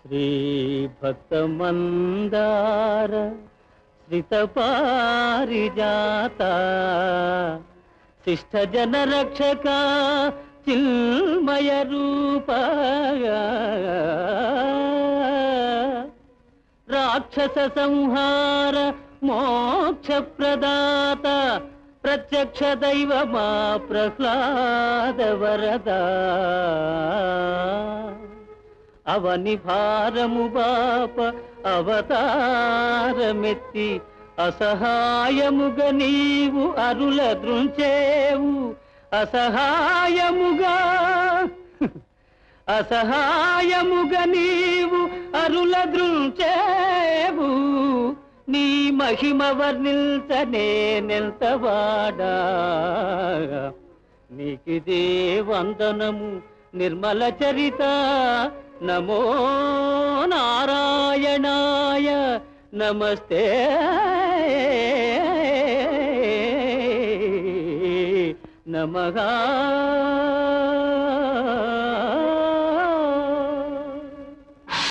శ్రీ భక్తమందార శ్రితపారిజాత శిష్ట జన రక్షక చిల్మయ రూప రాక్షస సంహార మోక్ష ప్రదాత ప్రత్యక్ష దైవ మా ప్రహ్లాద వరదా అవని భారము బాప అవతారమెత్తి అసహాయముగ నీవు అరుల దృంచేవు అసహాయముగా అసహాయముగ నీవు అరుల దృంచేవు నీ మహిమ వర్ణిల్చనే నెల్తవాడా నీకిదే వందనము నిర్మల చరిత నమో నారాయణాయ నమస్తే నమగా